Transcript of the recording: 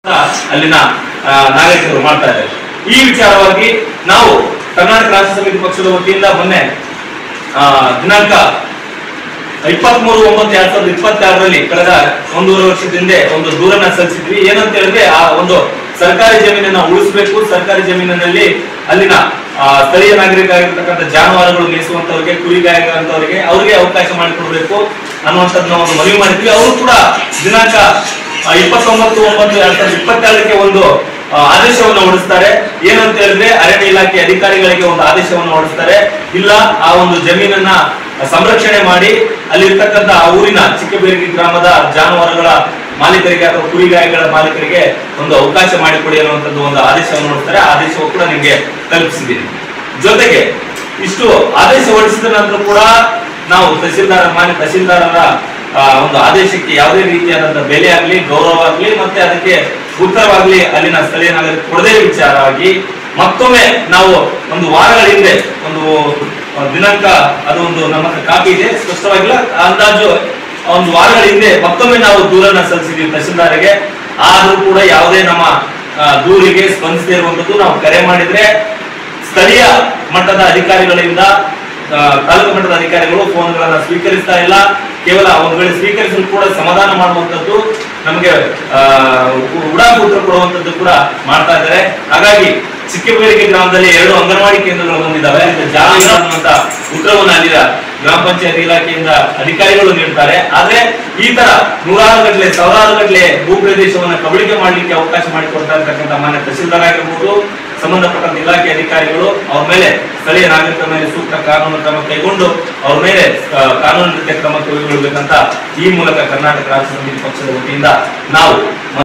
ಅಲ್ಲಿನ ಆ, ನಾಗರಿಕರು ಮಾಡ್ತಾ ಇದ್ದಾರೆ ಈ ವಿಚಾರವಾಗಿ ನಾವು ಕರ್ನಾಟಕ ರಾಷ್ಟ್ರ ಸಮಿತಿ ಪಕ್ಷದ ವತಿಯಿಂದ ಮೊನ್ನೆ ಆ, ದಿನಾಂಕ ಇಪ್ಪತ್ಮೂರು ಒಂಬತ್ತು ಎರಡ್ ಸಾವಿರದ ಇಪ್ಪತ್ತಾರರಲ್ಲಿ ಕಳೆದ ಒಂದೂವರೆ ವರ್ಷದ ಹಿಂದೆ ಒಂದು ದೂರನ್ನ ಸಲ್ಲಿಸಿದ್ವಿ ಏನಂತ ಹೇಳಿದ್ರೆ ಆ ಒಂದು ಸರ್ಕಾರಿ ಜಮೀನನ್ನ ಉಳಿಸಬೇಕು ಸರ್ಕಾರಿ ಜಮೀನಿನಲ್ಲಿ ಅಲ್ಲಿನ ಆ, ಸ್ಥಳೀಯ ನಾಗರಿಕರಾಗಿರ್ತಕ್ಕಂಥ ಜಾನುವಾರುಗಳು ಮೇಯಿಸುವಂತವರಿಗೆ ಕುರಿಗಾಯಕರಂತವರಿಗೆ ಅವರಿಗೆ ಅವಕಾಶ ಮಾಡಿಕೊಡ್ಬೇಕು ಅನ್ನುವಂಥದ್ದು ನಾವು ಒಂದು ಮನವಿ ಮಾಡಿದ್ವಿ ಅವರು ಕೂಡ ದಿನಾಂಕ ಆ, ಇಪ್ಪತ್ತೊಂಬತ್ತು ಒಂಬತ್ತು ಎರಡ್ ಸಾವಿರದ ಇಪ್ಪತ್ತೆರಡಕ್ಕೆ ಒಂದು ಆ, ಆದೇಶವನ್ನು ಹೊರಡಿಸ್ತಾರೆ ಏನಂತ ಹೇಳಿದ್ರೆ ಅರಣ್ಯ ಇಲಾಖೆ ಅಧಿಕಾರಿಗಳಿಗೆ ಒಂದು ಆದೇಶವನ್ನು ಹೊರಡಿಸ್ತಾರೆ ಇಲ್ಲ ಆ ಒಂದು ಜಮೀನನ್ನ ಸಂರಕ್ಷಣೆ ಮಾಡಿ ಅಲ್ಲಿರ್ತಕ್ಕಂಥ ಆ ಊರಿನ ಚಿಕ್ಕಬೇರಿಗಿ ಗ್ರಾಮದ ಜಾನುವಾರುಗಳ ಮಾಲೀಕರಿಗೆ ಅಥವಾ ಕುರಿಗಾಯಿಗಳ ಮಾಲೀಕರಿಗೆ ಒಂದು ಅವಕಾಶ ಮಾಡಿಕೊಡಿ ಅನ್ನುವಂಥದ್ದು ಒಂದು ಆದೇಶವನ್ನು ಹೊರಡಿಸ್ತಾರೆ ಆ ಆದೇಶವು ಕೂಡ ನಿಮಗೆ ತಲುಪಿಸಿದ್ದೀನಿ ಜೊತೆಗೆ ಇಷ್ಟು ಆದೇಶ ಹೊರಡಿಸಿದ ನಂತರ ಕೂಡ ನಾವು ತಹಸೀಲ್ದಾರ್ ಮಾನ್ಯ ತಹಸೀಲ್ದಾರರ ಆ, ಒಂದು ಆದೇಶಕ್ಕೆ ಯಾವುದೇ ರೀತಿಯಾದಂತಹ ಬೆಲೆ ಆಗ್ಲಿ ಗೌರವ ಆಗ್ಲಿ ಮತ್ತೆ ಅದಕ್ಕೆ ಉತ್ತರವಾಗ್ಲಿ ಅಲ್ಲಿನ ಸ್ಥಳೀಯ ನಾಗರಿಕ ಕೊಡದೇ ವಿಚಾರವಾಗಿ ಮತ್ತೊಮ್ಮೆ ನಾವು ಒಂದು ವಾರಗಳ ಹಿಂದೆ ಒಂದು ಆ, ದಿನಾಂಕ ಅದು ಒಂದು ನಮ್ಮ ಹತ್ರ ಕಾಪಿ ಇದೆ ಸ್ಪಷ್ಟವಾಗಿಲ್ಲ ಅಂದಾಜು ಒಂದು ವಾರಗಳ ಹಿಂದೆ ಮತ್ತೊಮ್ಮೆ ನಾವು ದೂರನ್ನ ಸಲ್ಲಿಸಿದ್ವಿ ತಹಸೀಲ್ದಾರಿಗೆ ಆದ್ರೂ ಕೂಡ ಯಾವುದೇ ನಮ್ಮ ಆ, ದೂರಿಗೆ ಸ್ಪಂದಿಸದೇ ಇರುವಂತದ್ದು ನಾವು ಕರೆ ಮಾಡಿದ್ರೆ ಸ್ಥಳೀಯ ಮಟ್ಟದ ಅಧಿಕಾರಿಗಳಿಂದ ಆ, ತಾಲೂಕು ಮಟ್ಟದ ಅಧಿಕಾರಿಗಳು ಫೋನ್ಗಳನ್ನ ಸ್ವೀಕರಿಸ್ತಾ ಇಲ್ಲ ಕೇವಲ ಒಂದು ವೇಳೆ ಸ್ವೀಕರಿಸಲು ಕೂಡ ಸಮಾಧಾನ ಮಾಡುವಂತದ್ದು ನಮಗೆ ಆ, ಉಡಾಪುತ್ರ ಕೊಡುವಂತದ್ದು ಕೂಡ ಮಾಡ್ತಾ ಇದ್ದಾರೆ ಹಾಗಾಗಿ ಚಿಕ್ಕಬೇರಿಕೆ ಗ್ರಾಮದಲ್ಲಿ ಎರಡು ಅಂಗನವಾಡಿ ಕೇಂದ್ರಗಳು ಬಂದಿದ್ದಾವೆ ಜಾಲ ಅನ್ನುವಂತ ಉತ್ತರವನ್ನು ಅಲ್ಲಿನ ಗ್ರಾಮ ಪಂಚಾಯತ್ ಇಲಾಖೆಯಿಂದ ಅಧಿಕಾರಿಗಳು ನೀಡ್ತಾರೆ ಆದ್ರೆ ಈ ತರ ನೂರಾರು ಗಟ್ಟಲೆ ಸಾವಿರಾರು ಗಟ್ಟಲೆ ಭೂ ಪ್ರದೇಶವನ್ನ ಕಬಳಿಕೆ ಮಾಡ್ಲಿಕ್ಕೆ ಅವಕಾಶ ಮಾಡಿಕೊಡ್ತಾ ಇರ್ತಕ್ಕಂಥ ಮಾನ್ಯ ತಹಸೀಲ್ದಾರ್ ಆಗಿರ್ಬೋದು ಸಂಬಂಧಪಟ್ಟಂತ ಇಲಾಖೆ ಅಧಿಕಾರಿಗಳು ಅವ್ರ ಮೇಲೆ ಸ್ಥಳೀಯ ನಾಗರಿಕರ ಮೇಲೆ ಸೂಕ್ತ ಕಾನೂನು ಕ್ರಮ ಕೈಗೊಂಡು ಅವ್ರ ಮೇಲೆ ಆ, ಕಾನೂನು ರೀತಿಯ ಕ್ರಮ ಕೈಗೊಳ್ಳಬೇಕಂತ ಈ ಮೂಲಕ ಕರ್ನಾಟಕ ರಾಷ್ಟ್ರ ಸಮಿತಿ ಪಕ್ಷದ ವತಿಯಿಂದ ನಾವು